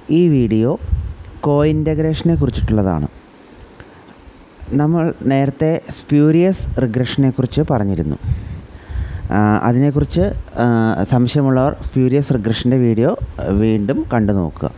ഈ വീഡിയോ കോ ഇൻ്റഗ്രേഷനെ കുറിച്ചിട്ടുള്ളതാണ് നമ്മൾ നേരത്തെ സ്പ്യൂരിയസ് റിഗ്രഷനെ കുറിച്ച് പറഞ്ഞിരുന്നു ആ, അതിനെക്കുറിച്ച് ആ, സംശയമുള്ളവർ സ്പ്യൂരിയസ് റിഗ്രഷൻ്റെ വീഡിയോ വീണ്ടും കണ്ടു നോക്കുക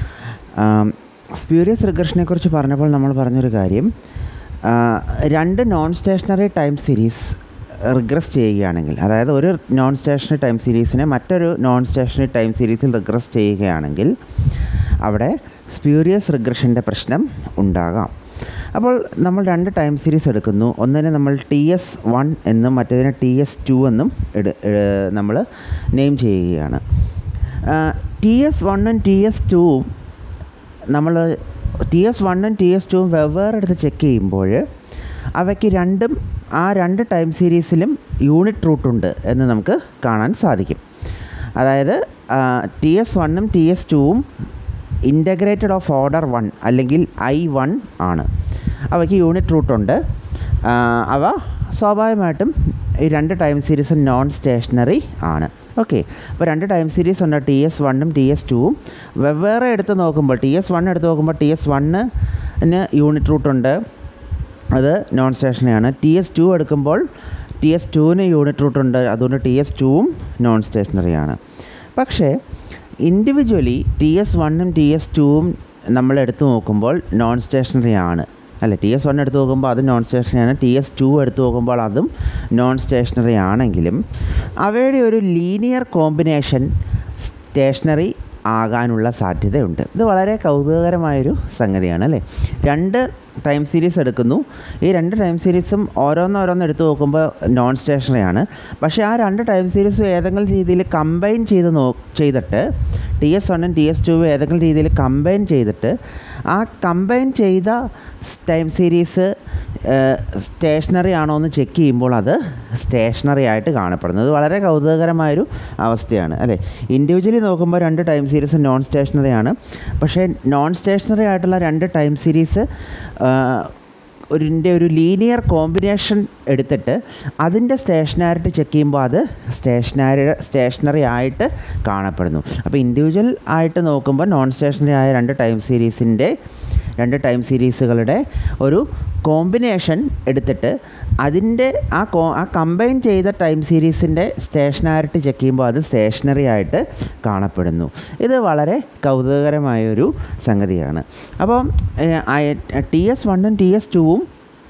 സ്പ്യൂരിയസ് റിഗ്രഷനെ കുറിച്ച് പറഞ്ഞപ്പോൾ നമ്മൾ പറഞ്ഞൊരു കാര്യം ആ, രണ്ട് non stationary time series regress ചെയ്യുകയാണെങ്കിൽ അതായത് ഒരു നോൺ സ്റ്റേഷനറി ടൈം സീരീസിനെ മറ്റൊരു നോൺ സ്റ്റേഷനറി ടൈം സീരീസിൽ റിഗ്രസ് ചെയ്യുകയാണെങ്കിൽ അവിടെ സ്പ്യൂരിയസ് റിഗ്രഷൻ്റെ പ്രശ്നം ഉണ്ടാകാം അപ്പോൾ നമ്മൾ രണ്ട് ടൈം സീരീസ് എടുക്കുന്നു ഒന്നിനെ നമ്മൾ ടി എസ് വൺ എന്നും മറ്റേതിനെ ടി എസ് ടു എന്നും എടു നമ്മൾ നെയിം ചെയ്യുകയാണ് ടി എസ് വണ്ണും ടി എസ് ടുവും നമ്മൾ ടി എസ് വണ്ണും ടി എസ് ടുവും വെവ്വേറെ എടുത്ത് ചെക്ക് ചെയ്യുമ്പോൾ അവയ്ക്ക് രണ്ടും ആ രണ്ട് ടൈം സീരീസിലും യൂണിറ്റ് റൂട്ടുണ്ട് എന്ന് നമുക്ക് കാണാൻ സാധിക്കും അതായത് ടി എസ് വണ്ണും ടി എസ് ടുവും ഇൻ്റഗ്രേറ്റഡ് ഓഫ് ഓർഡർ വൺ അല്ലെങ്കിൽ ഐ വൺ ആണ് അവയ്ക്ക് യൂണിറ്റ് റൂട്ടുണ്ട് ആ, അവ സ്വാഭാവികമായിട്ടും ഈ രണ്ട് ടൈം സീരീസും നോൺ സ്റ്റേഷനറി ആണ് ഓക്കെ അപ്പോൾ രണ്ട് ടൈം സീരീസ് ഉണ്ട് ടി എസ് വണ്ണും ടി എസ് ടുവും വെവ്വേറെ എടുത്ത് നോക്കുമ്പോൾ ടി എസ് വൺ എടുത്ത് നോക്കുമ്പോൾ ടി എസ് വണ്ണിന് യൂണിറ്റ് റൂട്ടുണ്ട് അത് നോൺ സ്റ്റേഷനറിയാണ് ടി എസ് ടു എടുക്കുമ്പോൾ ടി എസ് ടുവിന് യൂണിറ്റ് റൂട്ടുണ്ട് അതുകൊണ്ട് ടി എസ് ടുവും നോൺ സ്റ്റേഷനറിയാണ് പക്ഷേ ഇൻഡിവിജ്വലി ടി എസ് വണ്ണും ടി എസ് ടുവും നമ്മൾ എടുത്തു നോക്കുമ്പോൾ നോൺ സ്റ്റേഷനറി ആണ് അല്ല ടി എസ് വൺ എടുത്ത് നോക്കുമ്പോൾ അത് നോൺ സ്റ്റേഷനറി ആണ് ടി എസ് ടു എടുത്ത് നോക്കുമ്പോൾ അതും നോൺ സ്റ്റേഷനറി ആണെങ്കിലും അവയുടെ ഒരു ലീനിയർ കോമ്പിനേഷൻ സ്റ്റേഷനറി ആകാനുള്ള സാധ്യതയുണ്ട് ഇത് വളരെ കൗതുകകരമായൊരു സംഗതിയാണ് അല്ലേ രണ്ട് ടൈം സീരീസ് എടുക്കുന്നു ഈ രണ്ട് ടൈം സീരീസും ഓരോന്നോരോന്ന് എടുത്തു നോക്കുമ്പോൾ നോൺ സ്റ്റേഷനറി ആണ് പക്ഷേ ആ രണ്ട് ടൈം സീരീസും ഏതെങ്കിലും രീതിയിൽ കമ്പൈൻ ചെയ്ത് നോ ചെയ്തിട്ട് ടി എസ് വണ്ണും ടി എസ് ടുവും ഏതെങ്കിലും രീതിയിൽ കമ്പൈൻ ചെയ്തിട്ട് ആ കമ്പൈൻ ചെയ്ത ടൈം സീരീസ് സ്റ്റേഷനറി ആണോ എന്ന് ചെക്ക് ചെയ്യുമ്പോൾ അത് സ്റ്റേഷനറി ആയിട്ട് കാണപ്പെടുന്നു ഇത് വളരെ കൗതുകകരമായൊരു അവസ്ഥയാണ് അല്ലേ ഇൻഡിവിജ്വലി നോക്കുമ്പോൾ രണ്ട് ടൈം സീരീസ് നോൺ സ്റ്റേഷനറി ആണ് പക്ഷേ നോൺ സ്റ്റേഷനറി ആയിട്ടുള്ള രണ്ട് ടൈം സീരീസ് ഒരിൻ്റെ ഒരു ലീനിയർ കോമ്പിനേഷൻ എടുത്തിട്ട് അതിൻ്റെ സ്റ്റേഷനാരിറ്റി ചെക്ക് ചെയ്യുമ്പോൾ അത് സ്റ്റേഷനറി സ്റ്റേഷനറി ആയിട്ട് കാണപ്പെടുന്നു അപ്പോൾ ഇൻഡിവിജ്വൽ ആയിട്ട് നോക്കുമ്പോൾ നോൺ സ്റ്റേഷനറി ആയ രണ്ട് ടൈം സീരീസിൻ്റെ രണ്ട് ടൈം സീരീസുകളുടെ ഒരു കോമ്പിനേഷൻ എടുത്തിട്ട് അതിൻ്റെ ആ കോ ആ കമ്പൈൻ ചെയ്ത ടൈം സീരീസിൻ്റെ സ്റ്റേഷനാരിറ്റി ചെക്ക് ചെയ്യുമ്പോൾ അത് സ്റ്റേഷനറി ആയിട്ട് കാണപ്പെടുന്നു ഇത് വളരെ കൗതുകകരമായൊരു സംഗതിയാണ് അപ്പം ടി എസ് വണ്ണും ടി എസ് ടുവും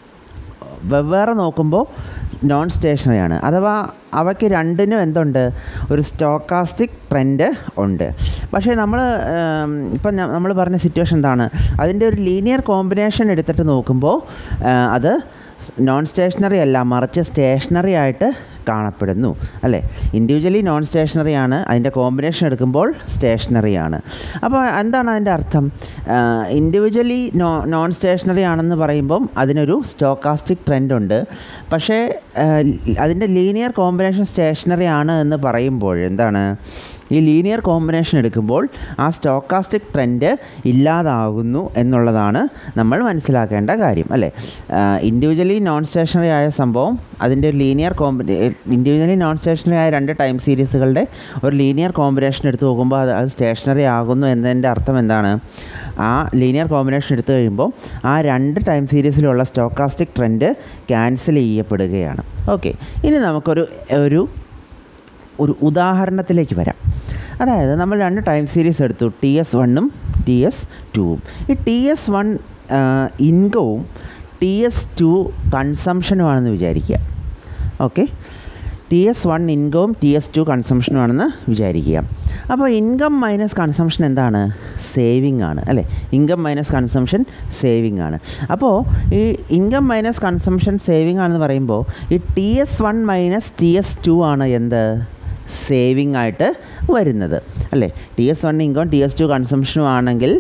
വെവ്വേറെ നോക്കുമ്പോൾ നോൺ സ്റ്റേഷനറിയാണ് അഥവാ അവയ്ക്ക് രണ്ടിനും എന്തുണ്ട് ഒരു സ്റ്റോക്കാസ്റ്റിക് ട്രെൻഡ് ഉണ്ട് പക്ഷേ നമ്മൾ ഇപ്പം നമ്മൾ പറഞ്ഞ സിറ്റുവേഷൻ എന്താണ് അതിൻ്റെ ഒരു ലീനിയർ കോമ്പിനേഷൻ എടുത്തിട്ട് നോക്കുമ്പോൾ ആ, അത് നോൺ സ്റ്റേഷനറി അല്ല മറിച്ച് സ്റ്റേഷനറി ആയിട്ട് കാണപ്പെടുന്നു അല്ലേ ഇൻഡിവിജ്വലി നോൺ സ്റ്റേഷനറി ആണ് അതിൻ്റെ കോമ്പിനേഷൻ എടുക്കുമ്പോൾ സ്റ്റേഷനറി ആണ് അപ്പോൾ എന്താണ് അതിൻ്റെ അർത്ഥം ഇൻഡിവിജ്വലി നോ നോൺ സ്റ്റേഷനറി ആണെന്ന് പറയുമ്പം അതിനൊരു സ്റ്റോക്കാസ്റ്റിക് ട്രെൻഡ് ഉണ്ട് പക്ഷേ ആ, അതിൻ്റെ ലീനിയർ കോമ്പിനേഷൻ സ്റ്റേഷനറി ആണ് എന്ന് പറയുമ്പോൾ എന്താണ് ഈ ലീനിയർ കോമ്പിനേഷൻ എടുക്കുമ്പോൾ ആ സ്റ്റോക്കാസ്റ്റിക് ട്രെൻഡ് ഇല്ലാതാകുന്നു എന്നുള്ളതാണ് നമ്മൾ മനസ്സിലാക്കേണ്ട കാര്യം അല്ലേ ഇൻഡിവിജ്വലി നോൺ സ്റ്റേഷനറി ആയ സംഭവം അതിൻ്റെ ഒരു ലീനിയർ കോമ്പിനേ ഇൻഡിവിജ്വലി നോൺ സ്റ്റേഷനറി ആയ രണ്ട് ടൈം സീരീസുകളുടെ ഒരു ലീനിയർ കോമ്പിനേഷൻ എടുത്ത് നോക്കുമ്പോൾ അത് അത് സ്റ്റേഷനറി ആകുന്നു എന്നതിൻ്റെ അർത്ഥം എന്താണ് ആ ലീനിയർ കോമ്പിനേഷൻ എടുത്തു കഴിയുമ്പോൾ ആ രണ്ട് ടൈം സീരീസിലുള്ള സ്റ്റോക്കാസ്റ്റിക് ട്രെൻഡ് ക്യാൻസൽ ചെയ്യപ്പെടുകയാണ് ഓക്കെ ഇനി നമുക്കൊരു ഒരു ഒരു ഉദാഹരണത്തിലേക്ക് വരാം അതായത് നമ്മൾ രണ്ട് ടൈം സീരീസ് എടുത്തു ടി എസ് വണ്ണും ടി എസ് ടുവും ഈ ടി എസ് വൺ ഇൻകവും ടി എസ് ടു കൺസംഷനുമാണെന്ന് വിചാരിക്കുക ഓക്കെ ടി എസ് വൺ ഇൻകവും ടി എസ് ടു കൺസംഷനുമാണെന്ന് വിചാരിക്കുക അപ്പോൾ ഇൻകം മൈനസ് കൺസംഷൻ എന്താണ് സേവിങ് ആണ് അല്ലേ ഇൻകം മൈനസ് കൺസംഷൻ സേവിങ് ആണ് അപ്പോൾ ഈ ഇൻകം മൈനസ് കൺസംഷൻ സേവിങ് ആണെന്ന് പറയുമ്പോൾ ഈ T S one minus T S two ആണ് എന്ത് സേവിങ് ആയിട്ട് വരുന്നത് അല്ലേ T S one income T S two കൺസംഷനും ആണെങ്കിൽ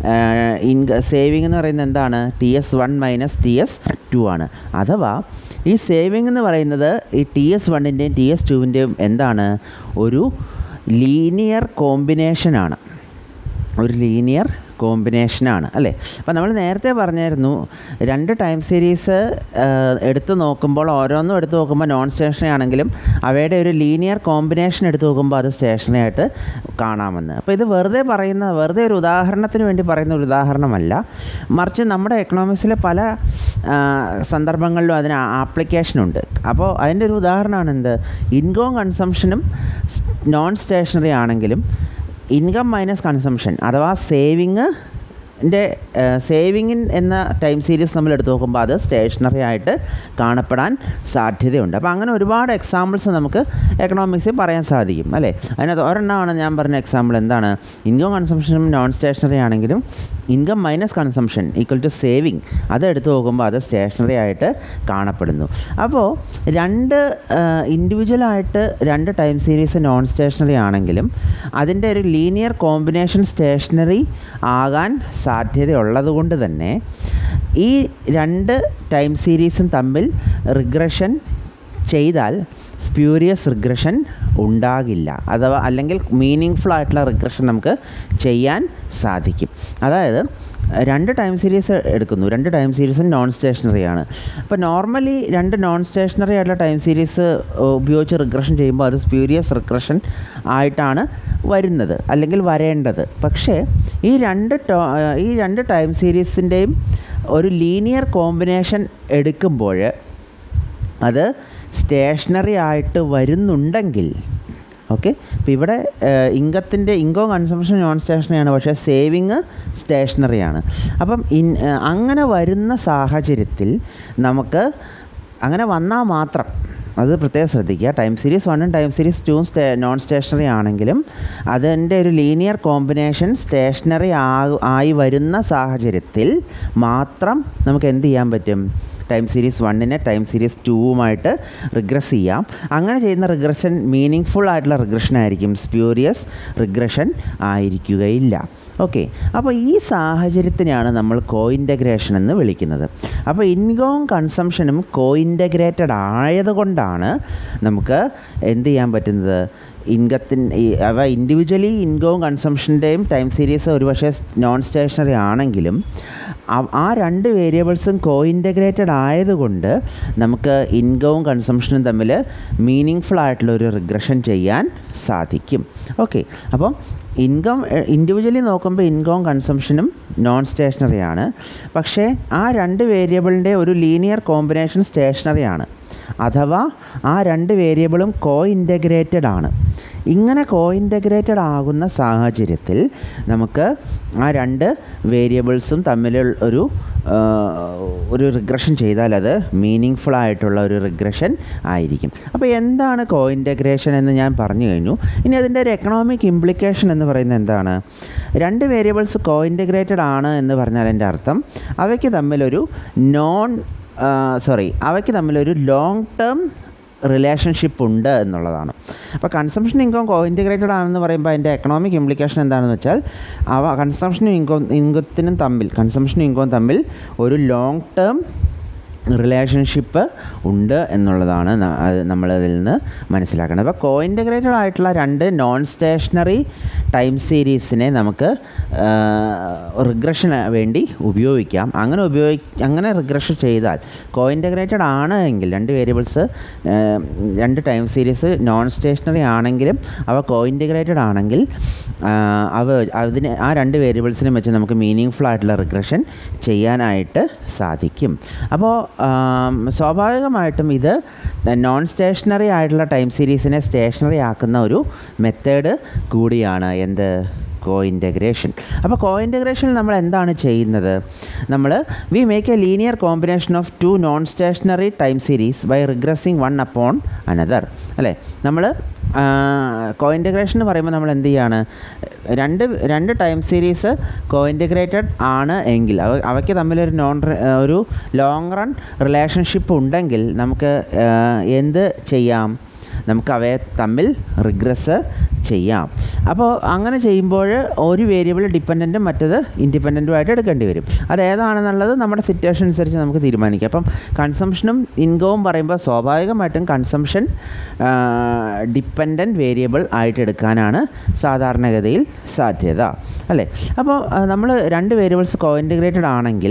ഇൻക സേവിങ് എന്ന് പറയുന്നത് എന്താണ് T S one minus T S two ആണ് അഥവാ ഈ സേവിങ് എന്ന് പറയുന്നത് ഈ ടി എസ് വണ്ണിൻ്റെയും ടി എസ് ടുവിൻ്റെയും എന്താണ് ഒരു ലീനിയർ കോമ്പിനേഷനാണ് ഒരു ലീനിയർ കോമ്പിനേഷനാണ് അല്ലേ അപ്പോൾ നമ്മൾ നേരത്തെ പറഞ്ഞായിരുന്നു രണ്ട് ടൈം സീരീസ് എടുത്ത് നോക്കുമ്പോൾ ഓരോന്നും എടുത്ത് നോക്കുമ്പോൾ നോൺ സ്റ്റേഷനറി ആണെങ്കിലും അവയുടെ ഒരു ലീനിയർ കോമ്പിനേഷൻ എടുത്ത് നോക്കുമ്പോൾ അത് സ്റ്റേഷനറി ആയിട്ട് കാണാമെന്ന് അപ്പോൾ ഇത് വെറുതെ പറയുന്ന വെറുതെ ഒരു ഉദാഹരണത്തിന് വേണ്ടി പറയുന്ന ഒരു ഉദാഹരണമല്ല മറിച്ച് നമ്മുടെ എക്കണോമിക്സിലെ പല ആ, സന്ദർഭങ്ങളിലും അതിന് ആപ്ലിക്കേഷൻ ഉണ്ട് അപ്പോൾ അതിൻ്റെ ഒരു ഉദാഹരണമാണ് എന്ത് ഇൻകം കൺസംഷനും നോൺ സ്റ്റേഷനറി ആണെങ്കിലും ഇൻകം മൈനസ് കൺസംഷൻ അഥവാ സേവിങ് ൻ്റെ സേവിങ്ങിൻ എന്ന ടൈം സീരീസ് നമ്മൾ എടുത്ത് നോക്കുമ്പോൾ അത് സ്റ്റേഷനറി ആയിട്ട് കാണപ്പെടാൻ സാധ്യതയുണ്ട് അപ്പോൾ അങ്ങനെ ഒരുപാട് എക്സാമ്പിൾസ് നമുക്ക് എക്കണോമിക്സിൽ പറയാൻ സാധിക്കും അല്ലേ അതിനകത്ത് ഒരെണ്ണമാണ് ഞാൻ പറഞ്ഞ എക്സാമ്പിൾ എന്താണ് ഇൻകം കൺസംഷനും നോൺ സ്റ്റേഷനറി ആണെങ്കിലും income minus consumption equal to saving അത് എടുത്ത് നോക്കുമ്പോൾ അത് സ്റ്റേഷനറി ആയിട്ട് കാണപ്പെടുന്നു അപ്പോൾ രണ്ട് ഇൻഡിവിജ്വലായിട്ട് രണ്ട് ടൈം സീരീസ് നോൺ സ്റ്റേഷനറി ആണെങ്കിലും അതിൻ്റെ ഒരു ലീനിയർ കോമ്പിനേഷൻ സ്റ്റേഷനറി ആകാൻ സാധ്യതയുള്ളത് കൊണ്ട് തന്നെ ഈ രണ്ട് ടൈം സീരീസും തമ്മിൽ റിഗ്രഷൻ ചെയ്താൽ സ്പ്യൂരിയസ് റിഗ്രഷൻ ഉണ്ടാകില്ല അഥവാ അല്ലെങ്കിൽ മീനിങ് ഫുൾ ആയിട്ടുള്ള റിഗ്രഷൻ നമുക്ക് ചെയ്യാൻ സാധിക്കും അതായത് രണ്ട് ടൈം സീരീസ് എടുക്കുന്നു രണ്ട് ടൈം സീരീസും നോൺ സ്റ്റേഷനറി ആണ് അപ്പോൾ നോർമലി രണ്ട് നോൺ സ്റ്റേഷനറി ആയിട്ടുള്ള ടൈം സീരീസ് ഉപയോഗിച്ച് റിഗ്രഷൻ ചെയ്യുമ്പോൾ അത് സ്പ്യൂരിയസ് റിഗ്രഷൻ ആയിട്ടാണ് വരുന്നത് അല്ലെങ്കിൽ വരേണ്ടത് പക്ഷേ ഈ രണ്ട് ടോ ഈ രണ്ട് ടൈം സീരീസിൻ്റെയും ഒരു ലീനിയർ കോമ്പിനേഷൻ എടുക്കുമ്പോൾ അത് സ്റ്റേഷനറി ആയിട്ട് വരുന്നുണ്ടെങ്കിൽ ഓക്കെ ഇപ്പോൾ ഇവിടെ ഇൻകത്തിൻ്റെ ഇൻകോ കൺസംഷൻ നോൺ സ്റ്റേഷനറിയാണ് പക്ഷേ സേവിങ് സ്റ്റേഷനറിയാണ് അപ്പം ഇൻ ഏഹ് അങ്ങനെ വരുന്ന സാഹചര്യത്തിൽ നമുക്ക് അങ്ങനെ വന്നാൽ മാത്രം അത് പ്രത്യേകം ശ്രദ്ധിക്കുക ടൈം സീരീസ് വണ്ണും ടൈം സീരീസ് ടൂവും സ്റ്റേ നോൺ സ്റ്റേഷനറി ആണെങ്കിലും അതിൻ്റെ ഒരു ലീനിയർ കോമ്പിനേഷൻ സ്റ്റേഷനറി ആ ആയി വരുന്ന സാഹചര്യത്തിൽ മാത്രം നമുക്ക് എന്ത് ചെയ്യാൻ പറ്റും ടൈം സീരീസ് വണ്ണിനെ ടൈം സീരീസ് ടൂവുമായിട്ട് റിഗ്രസ് ചെയ്യാം അങ്ങനെ ചെയ്യുന്ന റിഗ്രഷൻ മീനിങ് ഫുൾ ആയിട്ടുള്ള റിഗ്രഷൻ ആയിരിക്കും സ്പ്യൂരിയസ് റിഗ്രഷൻ ആയിരിക്കുകയില്ല ഓക്കെ അപ്പോൾ ഈ സാഹചര്യത്തിനെയാണ് നമ്മൾ കോയിൻ്റഗ്രേഷൻ എന്ന് വിളിക്കുന്നത് അപ്പോൾ ഇൻകോം കൺസംഷനും കോയിൻ്റഗ്രേറ്റഡ് ആയതുകൊണ്ടാണ് നമുക്ക് എന്ത് ചെയ്യാൻ പറ്റുന്നത് ഇൻകത്തിൻ ഈ- അവ ഇൻഡിവിജ്വലി ഇൻകവും കൺസംഷൻ്റെയും ടൈം സീരീസ് ഒരുപക്ഷെ നോൺ സ്റ്റേഷനറി ആണെങ്കിലും ആ- ആ രണ്ട് വേരിയബിൾസും കോയിൻ്റഗ്രേറ്റഡ് ആയതുകൊണ്ട് നമുക്ക് ഇൻകവും കൺസംഷനും തമ്മിൽ മീനിങ് ഫുൾ ആയിട്ടുള്ള ഒരു റിഗ്രഷൻ ചെയ്യാൻ സാധിക്കും ഓക്കെ അപ്പം ഇൻകം ഇൻഡിവിജ്വലി നോക്കുമ്പോൾ ഇൻകവും കൺസംഷനും നോൺ സ്റ്റേഷനറി ആണ് പക്ഷേ ആ രണ്ട് വേരിയബിളിൻ്റെ ഒരു ലീനിയർ കോമ്പിനേഷൻ സ്റ്റേഷനറി ആണ് അഥവാ ആ രണ്ട് വേരിയബിളും കോ ഇൻ്റഗ്രേറ്റഡ് ആണ് ഇങ്ങനെ കോ ഇൻ്റഗ്രേറ്റഡ് ആകുന്ന സാഹചര്യത്തിൽ നമുക്ക് ആ രണ്ട് വേരിയബിൾസും തമ്മിൽ ഒരു ആ, ഒരു റിഗ്രഷൻ ചെയ്താൽ അത് മീനിങ് ഫുൾ ആയിട്ടുള്ള ഒരു റിഗ്രഷൻ ആയിരിക്കും അപ്പോൾ എന്താണ് കോ ഇൻ്റഗ്രേഷൻ എന്ന് ഞാൻ പറഞ്ഞു കഴിഞ്ഞു ഇനി അതിൻ്റെ ഒരു എക്കണോമിക് ഇംപ്ലിക്കേഷൻ എന്ന് പറയുന്നത് എന്താണ് രണ്ട് വേരിയബിൾസ് കോ ഇൻ്റഗ്രേറ്റഡ് ആണ് എന്ന് പറഞ്ഞാൽ എൻ്റെ അർത്ഥം അവയ്ക്ക് തമ്മിലൊരു നോൺ സോറി അവയ്ക്ക് തമ്മിലൊരു ലോങ് ടേം റിലേഷൻഷിപ്പ് ഉണ്ട് എന്നുള്ളതാണ് അപ്പോൾ കൺസംഷൻ ഇൻകം കോ ഇൻറ്റഗ്രേറ്റഡ് ആണെന്ന് പറയുമ്പോൾ അതിൻ്റെ എക്കണോമിക് ഇംപ്ലിക്കേഷൻ എന്താണെന്ന് വെച്ചാൽ അവ കൺസംഷനും ഇൻകം ഇൻകത്തിനും തമ്മിൽ കൺസംഷനും ഇൻകവും തമ്മിൽ ഒരു ലോങ് ടേം റിലേഷൻഷിപ്പ് ഉണ്ട് എന്നുള്ളതാണ് ന- അത് നമ്മളതിൽ നിന്ന് മനസ്സിലാക്കുന്നത് അപ്പോൾ കോ ഇൻ്റഗ്രേറ്റഡ് ആയിട്ടുള്ള രണ്ട് നോൺ സ്റ്റേഷനറി ടൈം സീരീസിനെ നമുക്ക് റിഗ്രഷന് വേണ്ടി ഉപയോഗിക്കാം അങ്ങനെ ഉപയോഗി അങ്ങനെ റിഗ്രഷൻ ചെയ്താൽ കോ ഇൻ്റഗ്രേറ്റഡ് ആണ് എങ്കിൽ രണ്ട് വേരിയബിൾസ് രണ്ട് ടൈം സീരീസ് നോൺ സ്റ്റേഷനറി ആണെങ്കിലും അവ കോ ഇൻ്റഗ്രേറ്റഡ് ആണെങ്കിൽ ആ, അവ അതിന് ആ രണ്ട് വേരിയബിൾസിനും വെച്ച് നമുക്ക് മീനിങ് ഫുൾ ആയിട്ടുള്ള റിഗ്രഷൻ ചെയ്യാനായിട്ട് സാധിക്കും അപ്പോൾ ആം, സ്വാഭാവികമായിട്ടും ഇത് നോൺ സ്റ്റേഷനറി ആയിട്ടുള്ള ടൈം സീരീസിനെ സ്റ്റേഷനറി ആക്കുന്ന ഒരു മെത്തേഡ് കൂടിയാണ് എന്ത് കോ ഇൻ്റഗ്രേഷൻ അപ്പോൾ കോ ഇൻ്റഗ്രേഷനിൽ നമ്മൾ എന്താണ് ചെയ്യുന്നത് നമ്മൾ we make a linear combination of two non stationary time series by regressing one upon another അല്ലേ നമ്മൾ കോ ഇൻ്റഗ്രേഷൻ എന്ന് പറയുമ്പോൾ നമ്മൾ എന്ത് ചെയ്യാണ് രണ്ട് രണ്ട് ടൈം സീരീസ് കോ ഇൻ്റഗ്രേറ്റഡ് ആണ് എങ്കിൽ അവ അവയ്ക്ക് തമ്മിലൊരു നോൺ ഒരു ലോങ് റൺ റിലേഷൻഷിപ്പ് ഉണ്ടെങ്കിൽ നമുക്ക് ആ, എന്ത് ചെയ്യാം നമുക്ക് അവയെ തമ്മിൽ റിഗ്രസ് ചെയ്യാം അപ്പോൾ അങ്ങനെ ചെയ്യുമ്പോൾ ഒരു വേരിയബിൾ ഡിപ്പെൻഡൻറ്റും മറ്റത് ഇൻഡിപെൻഡൻറ്റുമായിട്ട് എടുക്കേണ്ടി വരും അത് ഏതാണെന്നുള്ളത് നമ്മുടെ സിറ്റുവേഷൻ അനുസരിച്ച് നമുക്ക് തീരുമാനിക്കാം അപ്പം കൺസംഷനും ഇൻകവും പറയുമ്പോൾ സ്വാഭാവികമായിട്ടും കൺസംഷൻ ഡിപ്പെൻഡൻറ്റ് വേരിയബിൾ ആയിട്ട് എടുക്കാനാണ് സാധാരണഗതിയിൽ സാധ്യത അല്ലേ അപ്പോൾ നമ്മൾ രണ്ട് വേരിയബിൾസ് കോ ഇൻറ്റഗ്രേറ്റഡ് ആണെങ്കിൽ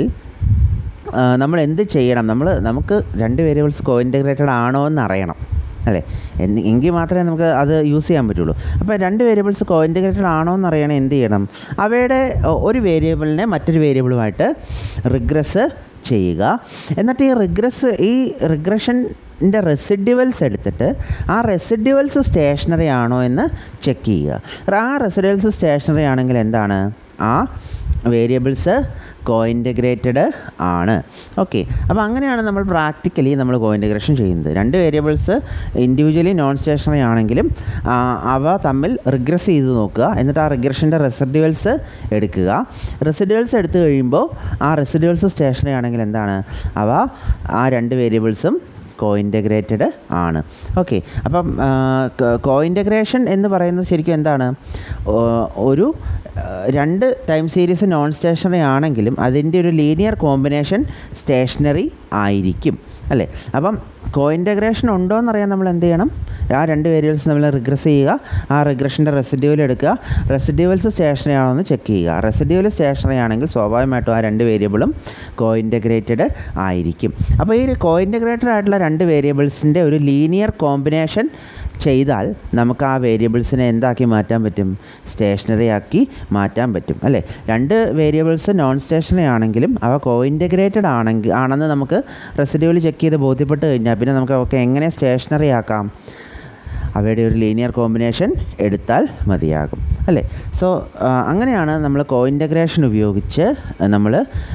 ആ, നമ്മൾ എന്ത് ചെയ്യണം നമ്മൾ നമുക്ക് രണ്ട് വേരിയബിൾസ് കോ ഇൻറ്റഗ്രേറ്റഡ് ആണോ എന്ന് അറിയണം അല്ലേ എന്ന് എങ്കിൽ മാത്രമേ നമുക്ക് അത് യൂസ് ചെയ്യാൻ പറ്റുള്ളൂ അപ്പോൾ രണ്ട് വേരിയബിൾസ് കോ ഇൻറ്റഗ്രേറ്റഡ് ആണോ എന്ന് അറിയണം എന്ത് ചെയ്യണം അവയുടെ ഒ- ഒരു വേരിയബിളിനെ മറ്റൊരു വേരിയബിളുമായിട്ട് റിഗ്രസ് ചെയ്യുക എന്നിട്ട് ഈ റിഗ്രസ് ഈ റിഗ്രഷൻ്റെ റെസിഡ്യുവൽസ് എടുത്തിട്ട് ആ റെസിഡ്യുവൽസ് സ്റ്റേഷനറി ആണോ എന്ന് ചെക്ക് ചെയ്യുക ആ റെസിഡ്യുവൽസ് സ്റ്റേഷനറി ആണെങ്കിൽ എന്താണ് ആ വേരിയബിൾസ് കോ ഇൻറ്റഗ്രേറ്റഡ് ആണ് ഓക്കെ അപ്പോൾ അങ്ങനെയാണ് നമ്മൾ പ്രാക്ടിക്കലി നമ്മൾ കോ ഇൻറ്റഗ്രേഷൻ ചെയ്യുന്നത് രണ്ട് വേരിയബിൾസ് ഇൻഡിവിജ്വലി നോൺ സ്റ്റേഷനറി ആണെങ്കിലും ആ, അവ തമ്മിൽ റിഗ്രസ് ചെയ്ത് നോക്കുക എന്നിട്ട് ആ റിഗ്രഷൻ്റെ റെസിഡ്യുവൽസ് എടുക്കുക റെസിഡ്യുവൽസ് എടുത്തു കഴിയുമ്പോൾ ആ റെസിഡ്യുവൽസ് സ്റ്റേഷനറി ആണെങ്കിൽ എന്താണ് അവ ആ രണ്ട് വേരിയബിൾസും കോ ഇൻറ്റഗ്രേറ്റഡ് ആണ് ഓക്കെ അപ്പം കോ ഇൻറ്റഗ്രേഷൻ എന്ന് പറയുന്നത് ശരിക്കും എന്താണ് ഓ- ഒരു ആ, രണ്ട് ടൈം സീരീസ് നോൺ സ്റ്റേഷനറി ആണെങ്കിലും അതിൻ്റെ ഒരു ലീനിയർ കോമ്പിനേഷൻ സ്റ്റേഷനറി ആയിരിക്കും അല്ലേ അപ്പം കോ ഇൻറ്റഗ്രേഷൻ ഉണ്ടോ എന്നറിയാൻ നമ്മൾ എന്ത് ചെയ്യണം ആ രണ്ട് വേരിയബിൾസ് നമ്മൾ റിഗ്രസ് ചെയ്യുക ആ റിഗ്രഷൻ്റെ റെസിഡ്യൂവൽ എടുക്കുക റെസിഡ്യൂവൽസ് സ്റ്റേഷനറി ആണോ എന്ന് ചെക്ക് ചെയ്യുക റെസിഡ്യൂവൽ സ്റ്റേഷനറി ആണെങ്കിൽ സ്വാഭാവികമായിട്ടും ആ രണ്ട് വേരിയബിളും കോ ഇൻറ്റഗ്രേറ്റഡ് ആയിരിക്കും അപ്പോൾ ഈ ഒരു കോ ഇൻറ്റഗ്രേറ്റഡ് ആയിട്ടുള്ള രണ്ട് വേരിയബിൾസിൻ്റെ ഒരു ലീനിയർ കോമ്പിനേഷൻ ചെയ്താൽ നമുക്ക് ആ വേരിയബിൾസിനെ എന്താക്കി മാറ്റാൻ പറ്റും സ്റ്റേഷനറി ആക്കി മാറ്റാൻ പറ്റും അല്ലേ രണ്ട് വേരിയബിൾസ് നോൺ സ്റ്റേഷനറി ആണെങ്കിലും അവ കോ ഇൻറ്റഗ്രേറ്റഡ് ആണെങ്കിൽ ആണെന്ന് നമുക്ക് റെസിഡ്യൂവൽ ചെക്ക് ചെയ്ത് ബോധ്യപ്പെട്ട് കഴിഞ്ഞാൽ പിന്നെ നമുക്ക് അവർക്ക് എങ്ങനെ സ്റ്റേഷനറി ആക്കാം അവയുടെ ഒരു ലീനിയർ കോമ്പിനേഷൻ എടുത്താൽ മതിയാകും അല്ലേ സോ അങ്ങനെയാണ് നമ്മൾ കോ ഇൻറ്റഗ്രേഷൻ ഉപയോഗിച്ച് നമ്മൾ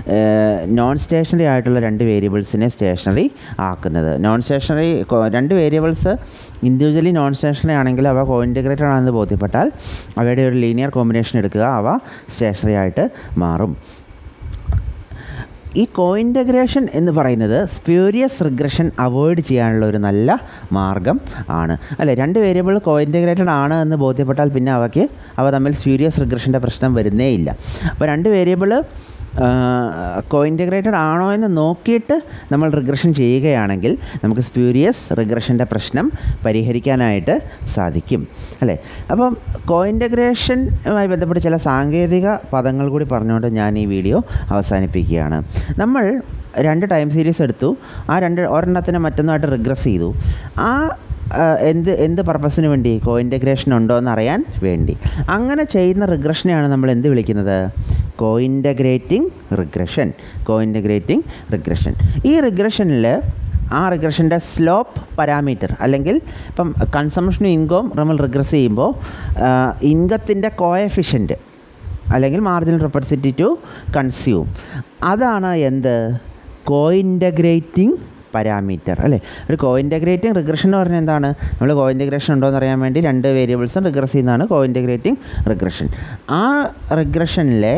നോൺ സ്റ്റേഷനറി ആയിട്ടുള്ള രണ്ട് വേരിയബിൾസിനെ സ്റ്റേഷനറി ആക്കുന്നത് നോൺ സ്റ്റേഷനറി രണ്ട് വേരിയബിൾസ് ഇൻഡിവിജ്വലി നോൺ സ്റ്റേഷനറി ആണെങ്കിൽ അവ കോ ഇൻറ്റഗ്രേറ്റഡ് ആണെന്ന് ബോധ്യപ്പെട്ടാൽ അവയുടെ ഒരു ലീനിയർ കോമ്പിനേഷൻ എടുക്കുക അവ സ്റ്റേഷനറി ആയിട്ട് മാറും ഈ കോ ഇൻറ്റഗ്രേഷൻ എന്ന് പറയുന്നത് സ്പ്യൂരിയസ് റിഗ്രഷൻ അവോയ്ഡ് ചെയ്യാനുള്ള ഒരു നല്ല മാർഗം ആണ് അല്ലേ രണ്ട് വേരിയബിൾ കോ ഇൻറ്റഗ്രേറ്റഡ് ആണ് എന്ന് ബോധ്യപ്പെട്ടാൽ പിന്നെ അവയ്ക്ക് അവ തമ്മിൽ സ്പ്യൂരിയസ് റിഗ്രഷൻ്റെ പ്രശ്നം വരുന്നേ ഇല്ല അപ്പോൾ രണ്ട് വേരിയബിൾ കോ ഇൻറ്റഗ്രേറ്റഡ് ആണോ എന്ന് നോക്കിയിട്ട് നമ്മൾ റിഗ്രഷൻ ചെയ്യുകയാണെങ്കിൽ നമുക്ക് സ്പ്യൂരിയസ് റിഗ്രഷൻ്റെ പരിഹരിക്കാനായിട്ട് സാധിക്കും അല്ലേ അപ്പം കോ ഇൻറ്റഗ്രേഷനുമായി ബന്ധപ്പെട്ട് ചില സാങ്കേതിക പദങ്ങൾ കൂടി പറഞ്ഞുകൊണ്ട് ഞാൻ ഈ വീഡിയോ അവസാനിപ്പിക്കുകയാണ് നമ്മൾ രണ്ട് ടൈം സീരീസ് എടുത്തു ആ രണ്ട് ഒരെണ്ണത്തിന് മറ്റൊന്നുമായിട്ട് റിഗ്രസ് ചെയ്തു ആ ആ, എന്ത് എന്ത് പർപ്പസിന് വേണ്ടി കോ ഇൻറ്റഗ്രേഷൻ ഉണ്ടോ എന്ന് അറിയാൻ വേണ്ടി അങ്ങനെ ചെയ്യുന്ന റിഗ്രഷനെയാണ് നമ്മൾ എന്ത് വിളിക്കുന്നത് cointegrating regression cointegrating regression ഈ റിഗ്രഷനിൽ ആ റിഗ്രഷൻ്റെ സ്ലോപ്പ് പാരാമീറ്റർ അല്ലെങ്കിൽ ഇപ്പം കൺസംഷനും ഇൻകവും നമ്മൾ റിഗ്രസ് ചെയ്യുമ്പോൾ ഇൻകത്തിൻ്റെ കോയഫിഷ്യൻറ്റ് അല്ലെങ്കിൽ മാർജിനൽ റെപ്രസെൻറ്റി ടു കൺസ്യൂം അതാണ് എന്ത് കോ ഇൻറ്റഗ്രേറ്റിംഗ് പാരാമീറ്റർ അല്ലേ ഒരു കോ ഇൻറ്റഗ്രേറ്റിംഗ് റിഗ്രഷൻ എന്ന് പറഞ്ഞാൽ എന്താണ് നമ്മൾ കോ ഇൻറ്റഗ്രേഷൻ ഉണ്ടോ എന്ന് അറിയാൻ വേണ്ടി രണ്ട് വേരിയബിൾസും റിഗ്രസ് ചെയ്യുന്നതാണ് കോ ഇൻറ്റഗ്രേറ്റിംഗ് റിഗ്രഷൻ ആ റിഗ്രഷനിലെ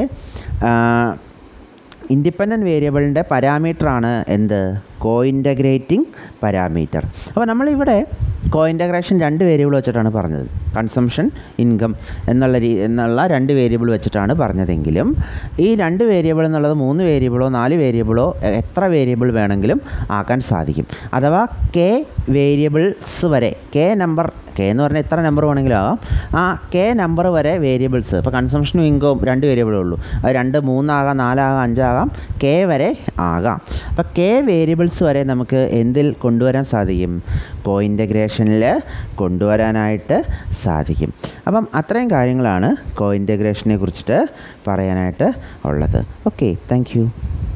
ഇൻഡിപെൻഡൻറ്റ് വേരിയബിളിൻ്റെ പാരാമീറ്ററാണ് എന്ത് കോ ഇൻറ്റഗ്രേറ്റിംഗ് പാരാമീറ്റർ അപ്പോൾ നമ്മളിവിടെ കോ ഇൻറ്റഗ്രേഷൻ രണ്ട് വേരിയബിൾ വെച്ചിട്ടാണ് പറഞ്ഞത് കൺസംഷൻ ഇൻകം എന്നുള്ള രീ എന്നുള്ള രണ്ട് വേരിയബിൾ വെച്ചിട്ടാണ് പറഞ്ഞതെങ്കിലും ഈ രണ്ട് വേരിയബിൾ എന്നുള്ളത് മൂന്ന് വേരിയബിളോ നാല് വേരിയബിളോ എ- എത്ര വേരിയബിൾ വേണമെങ്കിലും ആക്കാൻ സാധിക്കും അഥവാ കെ വേരിയബിൾസ് വരെ കെ നമ്പർ കെ എന്ന് പറഞ്ഞാൽ എത്ര നമ്പർ വേണമെങ്കിലും ആകാം ആ കെ നമ്പർ വരെ വേരിയബിൾസ് ഇപ്പോൾ കൺസംഷനും ഇൻകവും രണ്ട് വേരിയബിളേ ഉള്ളൂ അത് രണ്ട് മൂന്നാകാം നാലാകാം അഞ്ചാകാം കെ വരെ ആകാം അപ്പോൾ കെ വേരിയബിൾസ് വരെ നമുക്ക് എന്തിൽ കൊണ്ടുവരാൻ സാധിക്കും കോ ഇൻറ്റഗ്രേഷനിൽ കൊണ്ടുവരാനായിട്ട് സാധിക്കും അപ്പം അത്രയും കാര്യങ്ങളാണ് കോ ഇൻറ്റഗ്രേഷനെ കുറിച്ചിട്ട് പറയാനായിട്ട് ഉള്ളത് ഓക്കെ താങ്ക് യു